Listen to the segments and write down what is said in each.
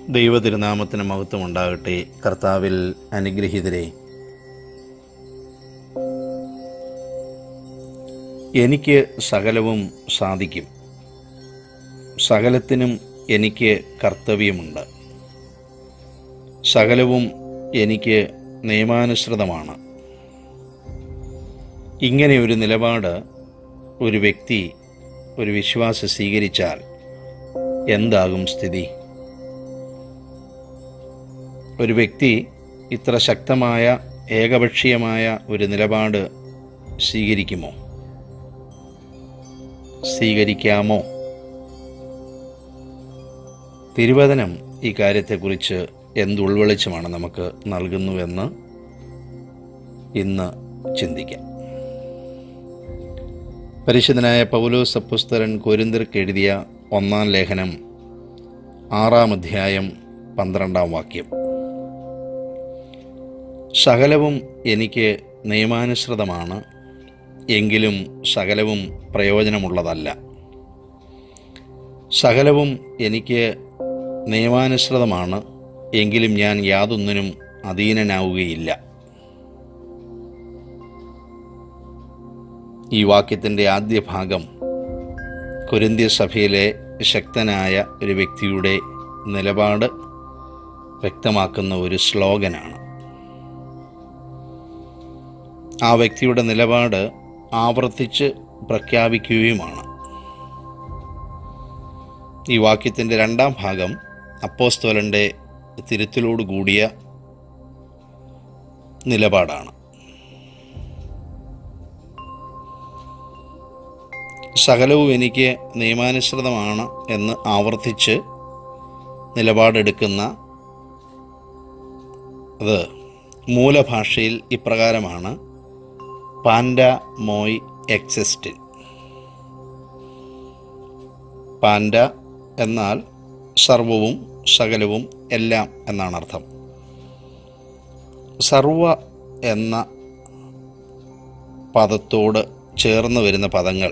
ദൈവ തിരുനാമത്തിന് മഹത്വം ഉണ്ടാകട്ടെ കർത്താവിൽ അനുഗ്രഹീതരെ എനിക്ക് സകലവും സാധിക്കും സകലത്തിനും എനിക്ക് കർത്തവ്യമുണ്ട് സകലവും എനിക്ക് നിയമാനുസൃതമാണ് ഇങ്ങനെ ഒരു നിലപാട് ഒരു വ്യക്തി ഒരു വിശ്വാസി സ്വീകരിച്ചാൽ എന്താകും സ്ഥിതി ഒരു വ്യക്തി ഇത്ര ശക്തമായ ഏകപക്ഷീയമായ ഒരു നിലപാട് സ്വീകരിക്കുമോ സ്വീകരിക്കാമോ തിരുവചനം ഈ കാര്യത്തെക്കുറിച്ച് എന്ത് ഉൾവെളിച്ചമാണ് നമുക്ക് നൽകുന്നുവെന്ന് ഇന്ന് ചിന്തിക്കാം പരിശുദ്ധനായ പൗലോസ് അപ്പുസ്തരൻ കൊരിന്തിർക്ക് എഴുതിയ ഒന്നാം ലേഖനം ആറാം അധ്യായം പന്ത്രണ്ടാം വാക്യം സകലവും എനിക്ക് നിയമാനുസൃതമാണ് എങ്കിലും സകലവും പ്രയോജനമുള്ളതല്ല സകലവും എനിക്ക് നിയമാനുസൃതമാണ് എങ്കിലും ഞാൻ യാതൊന്നിനും അധീനനാവുകയില്ല ഈ വാക്യത്തിൻ്റെ ആദ്യ ഭാഗം കൊരിന്ത്യ സഭയിലെ ശക്തനായ ഒരു വ്യക്തിയുടെ നിലപാട് വ്യക്തമാക്കുന്ന ഒരു സ്ലോഗനാണ് ആ വ്യക്തിയുടെ നിലപാട് ആവർത്തിച്ച് പ്രഖ്യാപിക്കുകയുമാണ് ഈ വാക്യത്തിൻ്റെ രണ്ടാം ഭാഗം അപ്പോസ്തോലൻ്റെ തിരുത്തലോട് കൂടിയ നിലപാടാണ് സകലവും എനിക്ക് നിയമാനുസൃതമാണ് എന്ന് ആവർത്തിച്ച് നിലപാടെടുക്കുന്ന അത് മൂലഭാഷയിൽ ഇപ്രകാരമാണ് പാൻഡ മോയ് എക്സിസ്റ്റിൻ പാൻഡ എന്നാൽ സർവവും സകലവും എല്ലാം എന്നാണ് അർത്ഥം സർവ എന്ന പദത്തോട് ചേർന്ന് വരുന്ന പദങ്ങൾ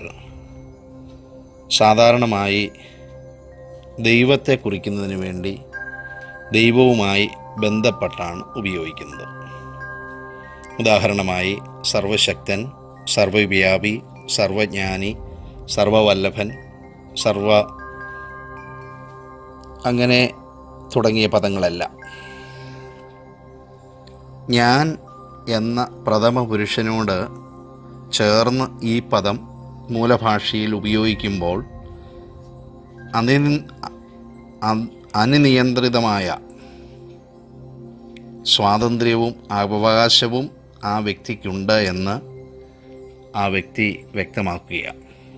സാധാരണമായി ദൈവത്തെ കുറിക്കുന്നതിന് വേണ്ടി ദൈവവുമായി ബന്ധപ്പെട്ടാണ് ഉപയോഗിക്കുന്നത് ഉദാഹരണമായി സർവശക്തൻ സർവവ്യാപി സർവജ്ഞാനി സർവവല്ലഭൻ സർവ അങ്ങനെ തുടങ്ങിയ പദങ്ങളെല്ലാം ഞാൻ എന്ന പ്രഥമ പുരുഷനോട് ചേർന്ന് ഈ പദം മൂലഭാഷയിൽ ഉപയോഗിക്കുമ്പോൾ അനി അനിയന്ത്രിതമായ സ്വാതന്ത്ര്യവും അവകാശവും ആ വ്യക്തിക്കുണ്ട് എന്ന് ആ വ്യക്തി വ്യക്തമാക്കുകയാണ്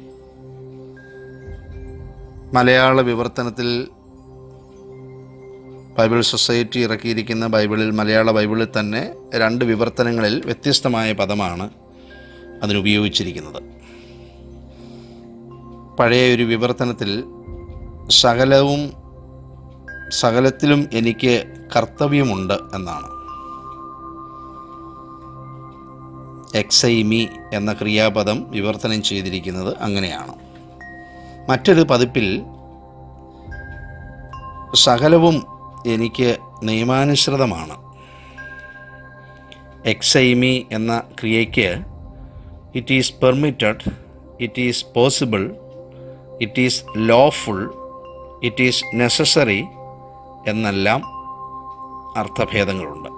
മലയാള വിവർത്തനത്തിൽ ബൈബിൾ സൊസൈറ്റി ഇറക്കിയിരിക്കുന്ന ബൈബിളിൽ മലയാള ബൈബിളിൽ തന്നെ രണ്ട് വിവർത്തനങ്ങളിൽ വ്യത്യസ്തമായ പദമാണ് അതിനുപയോഗിച്ചിരിക്കുന്നത് പഴയ ഒരു വിവർത്തനത്തിൽ സകലവും സകലത്തിലും എനിക്ക് കർത്തവ്യമുണ്ട് എന്നാണ് എക്സൈമി എന്ന ക്രിയാപദം വിവർത്തനം ചെയ്തിരിക്കുന്നത് അങ്ങനെയാണ് മറ്റൊരു പതിപ്പിൽ സകലവും എനിക്ക് നിയമാനുസൃതമാണ് എക്സൈമി എന്ന ക്രിയയ്ക്ക് it is permitted it is possible it is lawful it is necessary എന്നെല്ലാം അർത്ഥഭേദങ്ങളുണ്ട്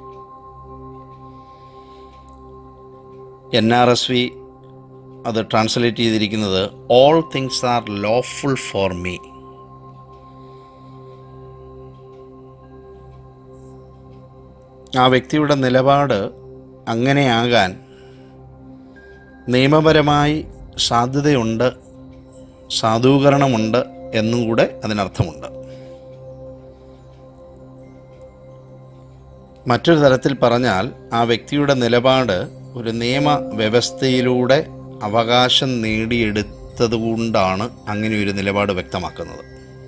എൻ ആർ എസ് വി അത് ട്രാൻസ്ലേറ്റ് ചെയ്തിരിക്കുന്നത് all things are lawful for me ആ വ്യക്തിയുടെ നിലപാട് അങ്ങനെയാകാൻ നിയമപരമായി സാധ്യതയുണ്ട് സാധൂകരണമുണ്ട് എന്നും കൂടെ അതിനർത്ഥമുണ്ട് മറ്റൊരു തരത്തിൽ പറഞ്ഞാൽ ആ വ്യക്തിയുടെ നിലപാട് ഒരു നിയമ വ്യവസ്ഥയിലൂടെ അവകാശം നേടിയെടുത്തതുകൊണ്ടാണ് അങ്ങനെ ഒരു നിലപാട് വ്യക്തമാക്കുന്നത്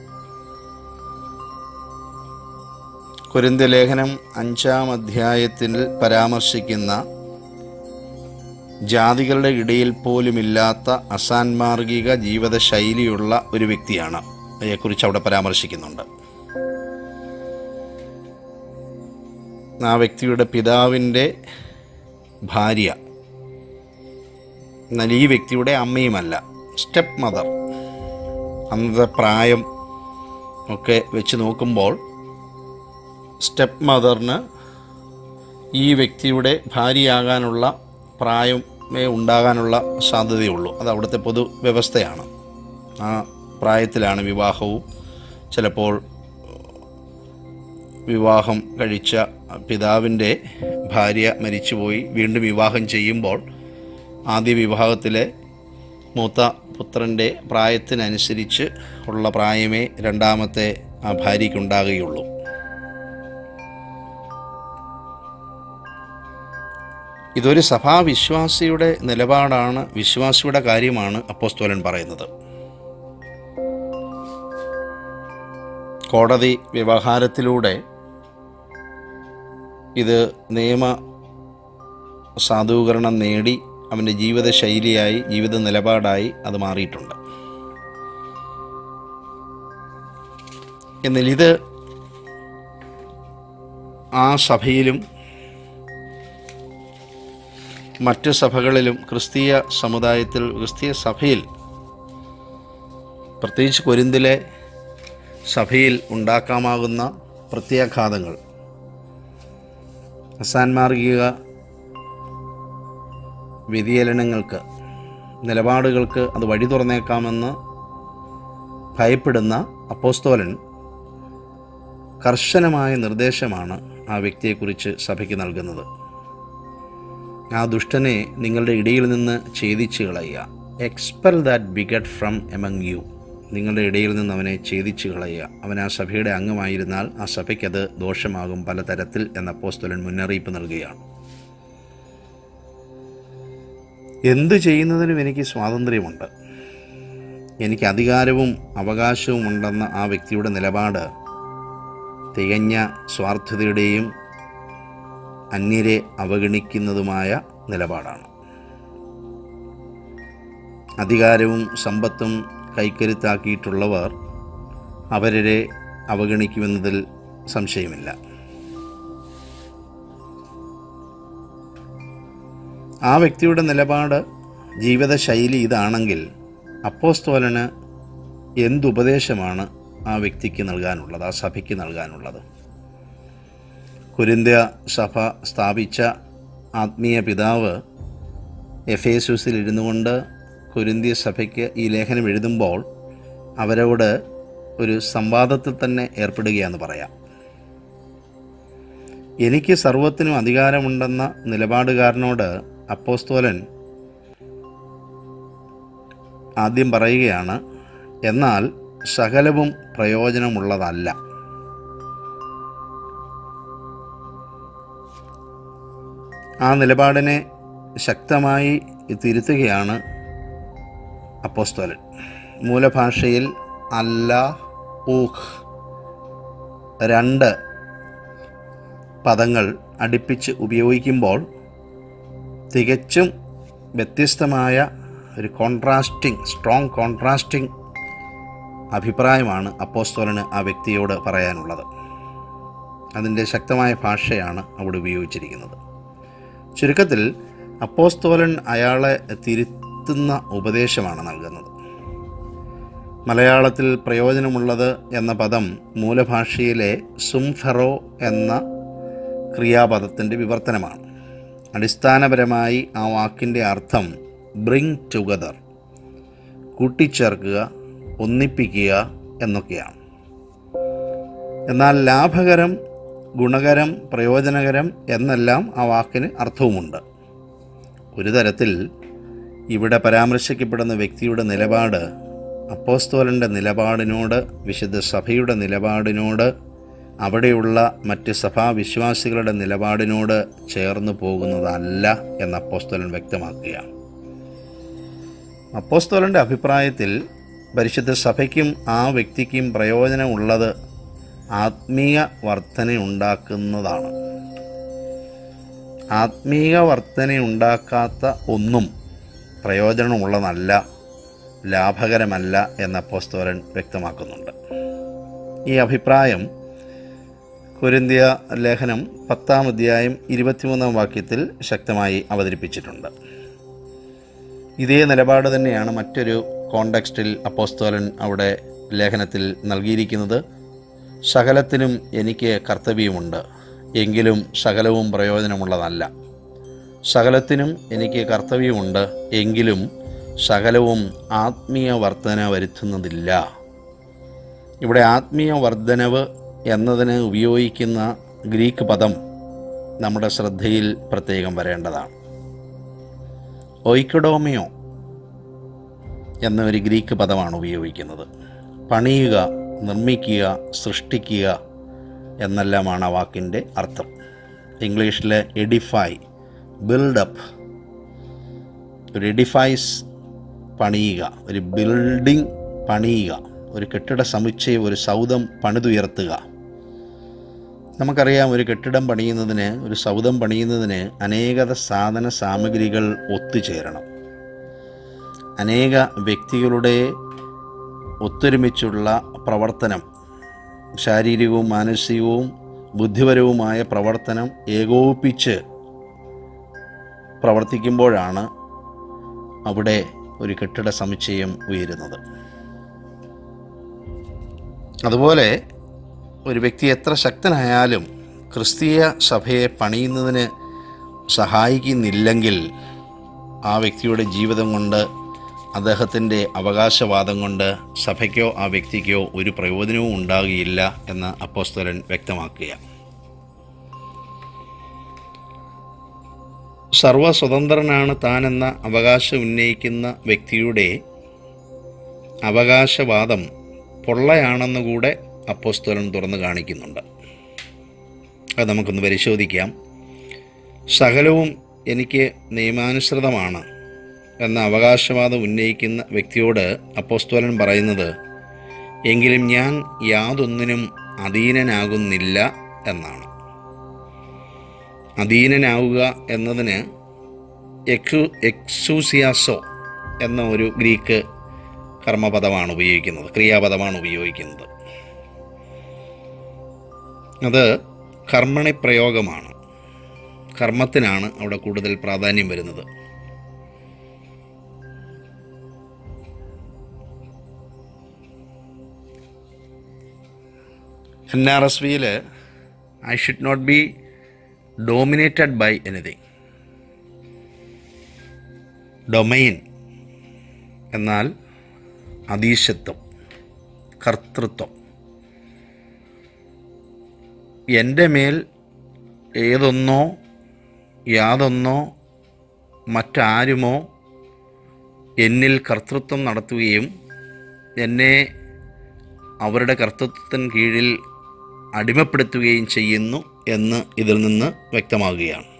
കുരിന്ത ലേഖനം അഞ്ചാം അധ്യായത്തിൽ പരാമർശിക്കുന്ന ജാതികളുടെ ഇടയിൽ പോലുമില്ലാത്ത അസാൻമാർഗിക ജീവിതശൈലിയുള്ള ഒരു വ്യക്തിയാണ് അതേക്കുറിച്ച് അവിടെ പരാമർശിക്കുന്നുണ്ട് ആ വ്യക്തിയുടെ പിതാവിൻ്റെ ഭാര്യ എന്നാൽ ഈ വ്യക്തിയുടെ അമ്മയുമല്ല സ്റ്റെപ്പ് മദർ അന്നത്തെ പ്രായം ഒക്കെ വെച്ച് നോക്കുമ്പോൾ സ്റ്റെപ്പ് മദറിന് ഈ വ്യക്തിയുടെ ഭാര്യയാകാനുള്ള പ്രായമേ ഉണ്ടാകാനുള്ള സാധ്യതയുള്ളൂ അത് അവിടുത്തെ പൊതു വ്യവസ്ഥയാണ് ആ പ്രായത്തിലാണ് വിവാഹവും ചിലപ്പോൾ വിവാഹം കഴിച്ച പിതാവിൻ്റെ ഭാര്യ മരിച്ചുപോയി വീണ്ടും വിവാഹം ചെയ്യുമ്പോൾ ആദ്യ വിവാഹത്തിലെ മൂത്ത പുത്രൻ്റെ പ്രായത്തിനനുസരിച്ച് ഉള്ള പ്രായമേ രണ്ടാമത്തെ ആ ഭാര്യയ്ക്കുണ്ടാകുകയുള്ളൂ ഇതൊരു സഭാവിശ്വാസിയുടെ നിലപാടാണ് വിശ്വാസിയുടെ കാര്യമാണ് അപ്പോസ്തോലൻ പറയുന്നത് കോടതി വ്യവഹാരത്തിലൂടെ ഇത് നിയമ സാധൂകരണം നേടി അവൻ്റെ ജീവിതശൈലിയായി ജീവിത നിലപാടായി അത് മാറിയിട്ടുണ്ട് എന്നാൽ ഇത് ആ സഭയിലും മറ്റ് സഭകളിലും ക്രിസ്തീയ സമുദായത്തിൽ ക്രിസ്തീയ സഭയിൽ പ്രത്യേകിച്ച് കൊരിന്തിലെ സഭയിൽ ഉണ്ടാക്കാമാകുന്ന പ്രത്യാഘാതങ്ങൾ അസാൻമാർഗിക വ്യതിചലനങ്ങൾക്ക് നിലപാടുകൾക്ക് അത് വഴി തുറന്നേക്കാമെന്ന് ഭയപ്പെടുന്ന അപ്പോസ്തോലൻ കർശനമായ നിർദ്ദേശമാണ് ആ വ്യക്തിയെക്കുറിച്ച് സഭയ്ക്ക് നൽകുന്നത് ആ ദുഷ്ടനെ നിങ്ങളുടെ ഇടയിൽ നിന്ന് ഛേദിച്ച് കളയുക expel that bigot from among you നിങ്ങളുടെ ഇടയിൽ നിന്ന് അവനെ ഛേദിച്ച് കളയുക അവൻ ആ സഭയുടെ അംഗമായിരുന്നാൽ ആ സഭയ്ക്കത് ദോഷമാകും പലതരത്തിൽ എന്ന അപ്പോസ്തലൻ മുന്നറിയിപ്പ് നൽകുകയാണ് എന്ത് ചെയ്യുന്നതിനും എനിക്ക് സ്വാതന്ത്ര്യമുണ്ട് എനിക്ക് അധികാരവും അവകാശവും ഉണ്ടെന്ന ആ വ്യക്തിയുടെ നിലപാട് തികഞ്ഞ സ്വാർത്ഥതയുടെയും അന്യരെ അവഗണിക്കുന്നതുമായ നിലപാടാണ് അധികാരവും സമ്പത്തും കൈക്കരുത്താക്കിയിട്ടുള്ളവർ അവരെ അവഗണിക്കുമെന്നതിൽ സംശയമില്ല ആ വ്യക്തിയുടെ നിലപാട് ജീവിതശൈലി ഇതാണെങ്കിൽ അപ്പോസ്തോലന് എന്തുപദേശമാണ് ആ വ്യക്തിക്ക് നൽകാനുള്ളത് ആ സഭയ്ക്ക് നൽകാനുള്ളത് കുരിന്ത്യ സഭ സ്ഥാപിച്ച ആത്മീയ പിതാവ് എഫേസൂസിൽ ഇരുന്നു കൊണ്ട് കുരിന്ത്യ സഭയ്ക്ക് ഈ ലേഖനം എഴുതുമ്പോൾ അവരോട് ഒരു സംവാദത്തിൽ തന്നെ ഏർപ്പെടുകയെന്ന് പറയാം എനിക്ക് സർവത്തിനും അധികാരമുണ്ടെന്ന നിലപാടുകാരനോട് അപ്പോസ്തോലൻ ആദ്യം പറയുകയാണ് എന്നാൽ സകലവും പ്രയോജനമുള്ളതല്ല ആ നിലപാടിനെ ശക്തമായി തിരുത്തുകയാണ് അപ്പോസ്തോലൻ മൂലഭാഷയിൽ അല്ല ഊഹ് രണ്ട് പദങ്ങൾ അടുപ്പിച്ച് ഉപയോഗിക്കുമ്പോൾ തികച്ചും വ്യത്യസ്തമായ ഒരു കോൺട്രാസ്റ്റിംഗ് സ്ട്രോങ് കോൺട്രാസ്റ്റിംഗ് അഭിപ്രായമാണ് അപ്പോസ്തോലന് ആ വ്യക്തിയോട് പറയാനുള്ളത് അതിൻ്റെ ശക്തമായ ഭാഷയാണ് അവിടെ ഉപയോഗിച്ചിരിക്കുന്നത് ചുരുക്കത്തിൽ അപ്പോസ്തോലൻ അയാളെ തിരുത്തുന്ന ഉപദേശമാണ് നൽകുന്നത് മലയാളത്തിൽ പ്രയോജനമുള്ളത് എന്ന പദം മൂലഭാഷയിലെ സുംഫെറോ എന്ന ക്രിയാപദത്തിൻ്റെ വിവർത്തനമാണ് അടിസ്ഥാനപരമായി ആ വാക്കിൻ്റെ അർത്ഥം ബ്രിങ് ടുഗദർ കൂട്ടിച്ചേർക്കുക ഒന്നിപ്പിക്കുക എന്നൊക്കെയാണ് എന്നാൽ ലാഭകരം ഗുണകരം പ്രയോജനകരം എന്നെല്ലാം ആ വാക്കിന് അർത്ഥവുമുണ്ട് ഒരു തരത്തിൽ ഇവിടെ പരാമർശിക്കപ്പെടുന്ന വ്യക്തിയുടെ നിലപാട് അപ്പോസ്തോലൻ്റെ നിലപാടിനോട് വിശുദ്ധ സഭയുടെ നിലപാടിനോട് അവിടെയുള്ള മറ്റ് സഭാവിശ്വാസികളുടെ നിലപാടിനോട് ചേർന്ന് പോകുന്നതല്ല എന്ന് അപ്പോസ്തോലൻ വ്യക്തമാക്കുകയാണ് അപ്പോസ്തോലൻ്റെ അഭിപ്രായത്തിൽ പരിശുദ്ധ സഭയ്ക്കും ആ വ്യക്തിക്കും പ്രയോജനമുള്ളത് ആത്മീയ വർധന ഉണ്ടാക്കുന്നതാണ് ആത്മീയ വർധന ഉണ്ടാക്കാത്ത ഒന്നും പ്രയോജനമുള്ളതല്ല ലാഭകരമല്ല എന്ന അപ്പോസ്തോലൻ വ്യക്തമാക്കുന്നുണ്ട് ഈ അഭിപ്രായം കൊരിന്ത്യ ലേഖനം പത്താം അധ്യായം ഇരുപത്തിമൂന്നാം വാക്യത്തിൽ ശക്തമായി അവതരിപ്പിച്ചിട്ടുണ്ട് ഇതേ നിലപാട് തന്നെയാണ് മറ്റൊരു കോണ്ടക്സ്റ്റിൽ അപ്പോസ്തോലൻ അവിടെ ലേഖനത്തിൽ നൽകിയിരിക്കുന്നത് സകലത്തിനും എനിക്ക് കർത്തവ്യമുണ്ട് എങ്കിലും സകലവും പ്രയോജനമുള്ളതല്ല സകലത്തിനും എനിക്ക് കർത്തവ്യമുണ്ട് എങ്കിലും സകലവും ആത്മീയ വർധന വരുത്തുന്നതില്ല ഇവിടെ ആത്മീയ വർധനവ് എന്നതിന് ഉപയോഗിക്കുന്ന ഗ്രീക്ക് പദം നമ്മുടെ ശ്രദ്ധയിൽ പ്രത്യേകം വരേണ്ടതാണ് ഒയ്ക്കഡോമിയോ എന്ന ഒരു ഗ്രീക്ക് പദമാണ് ഉപയോഗിക്കുന്നത് പണിയുക നിർമ്മിക്കുക സൃഷ്ടിക്കുക എന്നെല്ലാമാണ് ആ വാക്കിൻ്റെ അർത്ഥം ഇംഗ്ലീഷിലെ എഡിഫൈ ബിൽഡപ്പ് ഒരു എഡിഫൈസ് പണിയുക ഒരു ബിൽഡിംഗ് പണിയുക ഒരു കെട്ടിട സമുച്ചയം ഒരു സൗധം പണിതുയർത്തുക നമുക്കറിയാം ഒരു കെട്ടിടം പണിയുന്നതിന് ഒരു സൗധം പണിയുന്നതിന് അനേകത സാധന സാമഗ്രികൾ ഒത്തുചേരണം അനേക വ്യക്തികളുടെ ഒത്തൊരുമിച്ചുള്ള പ്രവർത്തനം ശാരീരികവും മാനസികവും ബുദ്ധിപരവുമായ പ്രവർത്തനം ഏകോപിപ്പിച്ച് പ്രവർത്തിക്കുമ്പോഴാണ് അവിടെ ഒരു കെട്ടിട സമുച്ചയം ഉയരുന്നത് അതുപോലെ ഒരു വ്യക്തി എത്ര ശക്തനായാലും ക്രിസ്തീയ സഭയെ പണിയുന്നതിന് സഹായിക്കുന്നില്ലെങ്കിൽ ആ വ്യക്തിയുടെ ജീവിതം കൊണ്ട് അദ്ദേഹത്തിൻ്റെ അവകാശവാദം കൊണ്ട് സഭയ്ക്കോ ആ വ്യക്തിക്കോ ഒരു പ്രയോജനവും ഉണ്ടാകുകയില്ല എന്ന് അപ്പോസ്തലൻ വ്യക്തമാക്കുകയാണ് സർവസ്വതന്ത്രനാണ് താനെന്ന അവകാശം ഉന്നയിക്കുന്ന വ്യക്തിയുടെ അവകാശവാദം പൊള്ളയാണെന്നുകൂടെ അപ്പോസ്തലൻ തുറന്നു കാണിക്കുന്നുണ്ട് അത് നമുക്കൊന്ന് പരിശോധിക്കാം സകലവും എനിക്ക് നിയമാനുസൃതമാണ് എന്ന അവകാശവാദം ഉന്നയിക്കുന്ന വ്യക്തിയോട് അപ്പോസ്തോലൻ പറയുന്നത് എങ്കിലും ഞാൻ യാതൊന്നിനും അധീനനാകുന്നില്ല എന്നാണ് അധീനനാവുക എന്നതിന് എക്സു എക്സൂസിയാസോ എന്ന ഒരു ഗ്രീക്ക് കർമ്മപദമാണ് ഉപയോഗിക്കുന്നത് ക്രിയാപദമാണ് ഉപയോഗിക്കുന്നത് അത് കർമ്മണി പ്രയോഗമാണ് കർമ്മത്തിനാണ് അവിടെ കൂടുതൽ പ്രാധാന്യം വരുന്നത് എൻ ആർ എസ് വിയിൽ I should not be dominated by anything domain എന്നാൽ അതീശത്വം കർത്തൃത്വം എൻ്റെ മേൽ ഏതൊന്നോ യാതൊന്നോ മറ്റാരുമോ എന്നിൽ കർത്തൃത്വം നടത്തുകയും എന്നെ അവരുടെ കർത്തൃത്വത്തിന് കീഴിൽ അടിമപ്പെടുത്തുകയും ചെയ്യുന്നു എന്ന് ഇതിൽ നിന്ന് വ്യക്തമാകുകയാണ്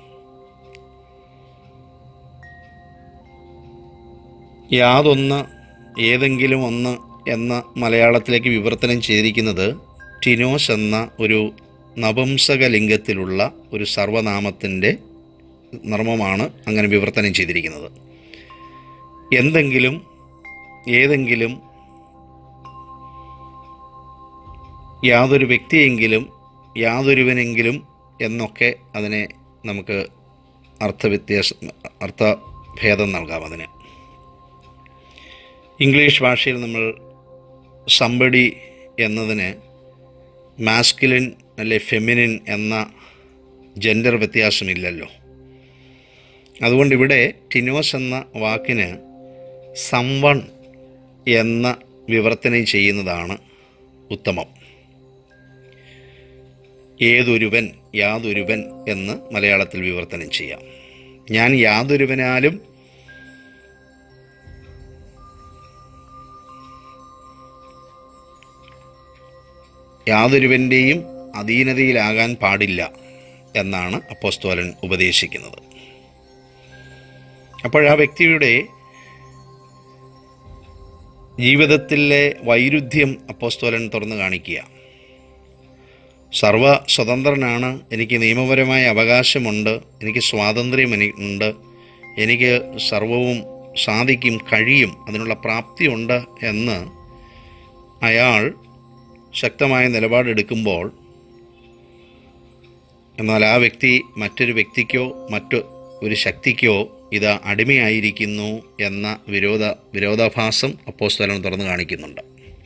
യാതൊന്ന് ഏതെങ്കിലും ഒന്ന് എന്ന മലയാളത്തിലേക്ക് വിവർത്തനം ചെയ്തിരിക്കുന്നത് ടിനോസ് എന്ന ഒരു നപുംസക ലിംഗത്തിലുള്ള ഒരു സർവനാമത്തിൻ്റെ നർമ്മമാണ് അങ്ങനെ വിവർത്തനം ചെയ്തിരിക്കുന്നത് എന്തെങ്കിലും ഏതെങ്കിലും യാതൊരു വ്യക്തിയെങ്കിലും യാതൊരുവനെങ്കിലും എന്നൊക്കെ അതിനെ നമുക്ക് അർത്ഥവ്യത്യാസം അർത്ഥഭേദം നൽകാം അതിന് ഇംഗ്ലീഷ് ഭാഷയിൽ നമ്മൾ സമ്പടി എന്നതിന് മാസ്കുലിൻ അല്ലെ ഫെമിനിൻ എന്ന ജെൻഡർ വ്യത്യാസമില്ലല്ലോ അതുകൊണ്ട് ഇവിടെ ടിനോസ് എന്ന വാക്കിന് സംവൺ എന്ന വിവർത്തനം ചെയ്യുന്നതാണ് ഉത്തമം ഏതൊരുവൻ യാതൊരുവൻ എന്ന് മലയാളത്തിൽ വിവർത്തനം ചെയ്യാം ഞാൻ യാതൊരുവനാലും യാതൊരുവൻ്റെയും അധീനതയിലാകാൻ പാടില്ല എന്നാണ് അപ്പോസ്തോലൻ ഉപദേശിക്കുന്നത് അപ്പോൾ ആ വ്യക്തിയുടെ ജീവിതത്തിലെ വൈരുദ്ധ്യം അപ്പോസ്തോലൻ തുറന്നു കാണിക്കുക സർവ സ്വതന്ത്രനാണ് എനിക്ക് നിയമപരമായ അവകാശമുണ്ട് എനിക്ക് സ്വാതന്ത്ര്യം എനി- ഉണ്ട് എനിക്ക് സർവവും സാധിക്കും കഴിയും അതിനുള്ള പ്രാപ്തിയുണ്ട് എന്ന് അയാൾ ശക്തമായ നിലപാടെടുക്കുമ്പോൾ എന്നാൽ ആ വ്യക്തി മറ്റൊരു വ്യക്തിക്കോ മറ്റു ഒരു ശക്തിക്കോ ഇത് അടിമയായിരിക്കുന്നു എന്ന വിരോധ വിരോധാഭാസം അപ്പോസ്തലൻ തുറന്നു കാണിക്കുന്നുണ്ട്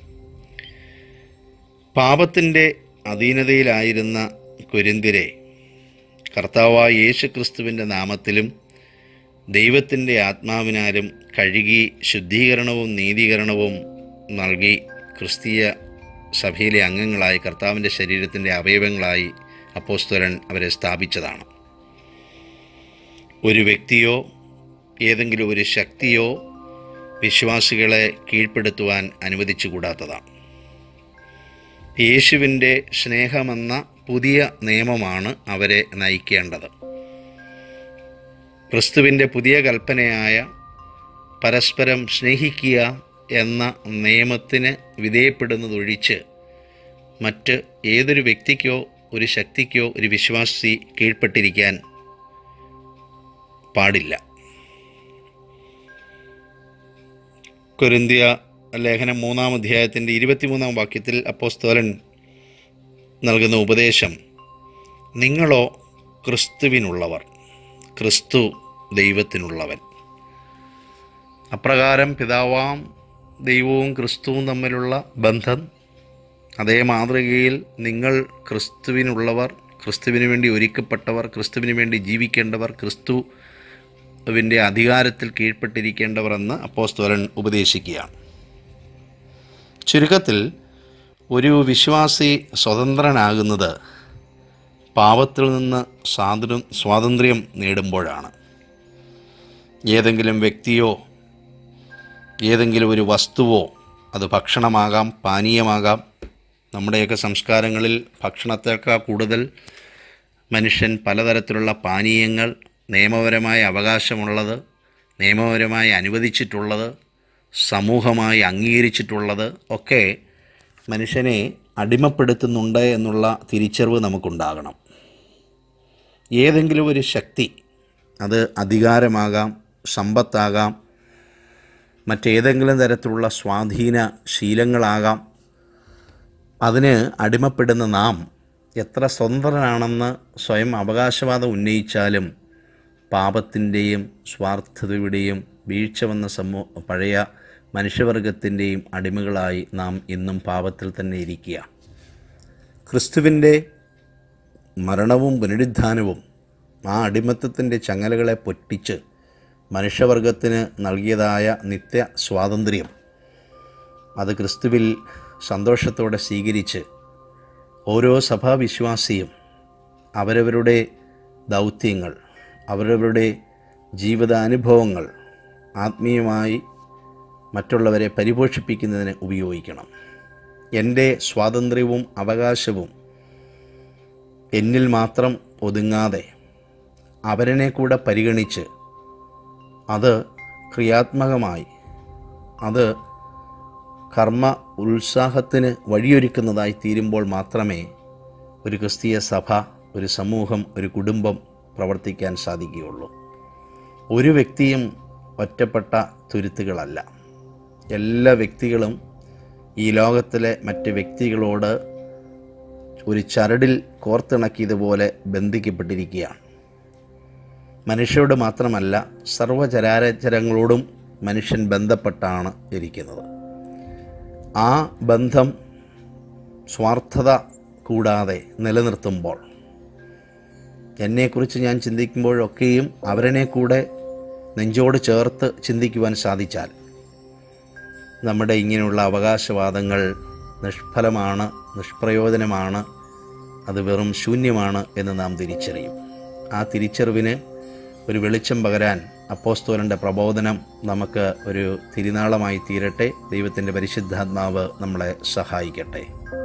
പാപത്തിൻ്റെ അധീനതയിലായിരുന്ന കുരിന്തിരെ കർത്താവായ യേശു ക്രിസ്തുവിൻ്റെ നാമത്തിലും ദൈവത്തിൻ്റെ ആത്മാവിനാലും കഴുകി ശുദ്ധീകരണവും നീതീകരണവും നൽകി ക്രിസ്തീയ സഭയിലെ അംഗങ്ങളായി കർത്താവിൻ്റെ ശരീരത്തിൻ്റെ അവയവങ്ങളായി അപ്പോസ്തലൻ അവരെ സ്ഥാപിച്ചതാണ് ഒരു വ്യക്തിയോ ഏതെങ്കിലും ഒരു ശക്തിയോ വിശ്വാസികളെ കീഴ്പ്പെടുത്തുവാൻ അനുവദിച്ചുകൂടാത്തതാണ് യേശുവിൻ്റെ സ്നേഹമെന്ന പുതിയ നിയമമാണ് അവരെ നയിക്കേണ്ടത് ക്രിസ്തുവിൻ്റെ പുതിയ കൽപ്പനയായ പരസ്പരം സ്നേഹിക്കുക എന്ന നിയമത്തിന് വിധേയപ്പെടുന്നതൊഴിച്ച് മറ്റ് ഏതൊരു വ്യക്തിക്കോ ഒരു ശക്തിക്കോ ഒരു വിശ്വാസി കീഴ്പ്പെട്ടിരിക്കാൻ പാടില്ല കൊരിന്തിയ ലേഖനം മൂന്നാം അധ്യായത്തിൻ്റെ ഇരുപത്തിമൂന്നാം വാക്യത്തിൽ അപ്പോസ്തോലൻ നൽകുന്ന ഉപദേശം നിങ്ങളോ ക്രിസ്തുവിനുള്ളവർ ക്രിസ്തു ദൈവത്തിനുള്ളവൻ അപ്രകാരം പിതാവാം ദൈവവും ക്രിസ്തുവും തമ്മിലുള്ള ബന്ധം അതേ മാതൃകയിൽ നിങ്ങൾ ക്രിസ്തുവിനുള്ളവർ ക്രിസ്തുവിന് വേണ്ടി ഒരുക്കപ്പെട്ടവർ ക്രിസ്തുവിന് വേണ്ടി ജീവിക്കേണ്ടവർ ക്രിസ്തുവിൻ്റെ അധികാരത്തിൽ കീഴ്പ്പെട്ടിരിക്കേണ്ടവർ എന്ന് അപ്പോസ്തോലൻ ഉപദേശിക്കുകയാണ് ചുരുക്കത്തിൽ ഒരു വിശ്വാസി സ്വതന്ത്രനാകുന്നത് പാപത്തിൽ നിന്ന് സ്വാതന്ത്ര്യം സ്വാതന്ത്ര്യം നേടുമ്പോഴാണ് ഏതെങ്കിലും വ്യക്തിയോ ഏതെങ്കിലും ഒരു വസ്തുവോ അത് ഭക്ഷണമാകാം പാനീയമാകാം നമ്മുടെയൊക്കെ സംസ്കാരങ്ങളിൽ ഭക്ഷണത്തേക്കാൾ കൂടുതൽ മനുഷ്യൻ പലതരത്തിലുള്ള പാനീയങ്ങൾ നിയമപരമായ അവകാശമുള്ളത് നിയമപരമായി അനുവദിച്ചിട്ടുള്ളത് സമൂഹമായി അംഗീകരിച്ചിട്ടുള്ളത് ഒക്കെ മനുഷ്യനെ അടിമപ്പെടുത്തുന്നുണ്ട് എന്നുള്ള തിരിച്ചറിവ് നമുക്കുണ്ടാകണം ഏതെങ്കിലും ഒരു ശക്തി അത് അധികാരമാകാം സമ്പത്താകാം മറ്റേതെങ്കിലും തരത്തിലുള്ള സ്വാധീന ശീലങ്ങളാകാം അതിന് അടിമപ്പെടുന്ന നാം എത്ര സ്വതന്ത്രനാണെന്ന് സ്വയം അവകാശവാദം ഉന്നയിച്ചാലും പാപത്തിൻ്റെയും സ്വാർത്ഥതയുടെയും വീഴ്ച വന്ന സമൂഹ പഴയ മനുഷ്യവർഗത്തിൻ്റെയും അടിമകളായി നാം ഇന്നും പാപത്തിൽ തന്നെ ഇരിക്കുക ക്രിസ്തുവിൻ്റെ മരണവും പുനരുദ്ധാനവും ആ അടിമത്തത്തിൻ്റെ ചങ്ങലകളെ പൊട്ടിച്ച് മനുഷ്യവർഗത്തിന് നൽകിയതായ നിത്യ സ്വാതന്ത്ര്യം അത് ക്രിസ്തുവിൽ സന്തോഷത്തോടെ സ്വീകരിച്ച് ഓരോ സഭാവിശ്വാസിയും അവരവരുടെ ദൗത്യങ്ങൾ അവരവരുടെ ജീവിതാനുഭവങ്ങൾ ആത്മീയമായി മറ്റുള്ളവരെ പരിപോഷിപ്പിക്കുന്നതിന് ഉപയോഗിക്കണം എൻ്റെ സ്വാതന്ത്ര്യവും അവകാശവും എന്നിൽ മാത്രം ഒതുങ്ങാതെ അവരനെ കൂടെ പരിഗണിച്ച് അത് ക്രിയാത്മകമായി അത് കർമ്മ ഉത്സാഹത്തിന് വഴിയൊരുക്കുന്നതായി തീരുമ്പോൾ മാത്രമേ ഒരു ക്രിസ്തീയ സഭ ഒരു സമൂഹം ഒരു കുടുംബം പ്രവർത്തിക്കാൻ സാധിക്കുകയുള്ളൂ ഒരു വ്യക്തിയും ഒറ്റപ്പെട്ട തുരുത്തുകളല്ല എല്ലാ വ്യക്തികളും ഈ ലോകത്തിലെ മറ്റ് വ്യക്തികളോട് ഒരു ചരടിൽ കോർത്തിണക്കിയതുപോലെ ബന്ധിക്കപ്പെട്ടിരിക്കുകയാണ് മനുഷ്യരോട് മാത്രമല്ല സർവചരാചരങ്ങളോടും മനുഷ്യൻ ബന്ധപ്പെട്ടാണ് ഇരിക്കുന്നത് ആ ബന്ധം സ്വാർത്ഥത കൂടാതെ നിലനിർത്തുമ്പോൾ എന്നെക്കുറിച്ച് ഞാൻ ചിന്തിക്കുമ്പോഴൊക്കെയും അവരനെ കൂടെ നെഞ്ചോട് ചേർത്ത് ചിന്തിക്കുവാൻ സാധിച്ചാൽ നമ്മുടെ ഇങ്ങനെയുള്ള അവകാശവാദങ്ങൾ നിഷ്ഫലമാണ് നിഷ്പ്രയോജനമാണ് അത് വെറും ശൂന്യമാണ് എന്ന് നാം തിരിച്ചറിയും ആ തിരിച്ചറിവിന് ഒരു വെളിച്ചം പകരാൻ അപ്പോസ്തോലൻ്റെ പ്രബോധനം നമുക്ക് ഒരു തിരുനാളമായി തീരട്ടെ ദൈവത്തിൻ്റെ പരിശുദ്ധാത്മാവ് നമ്മളെ സഹായിക്കട്ടെ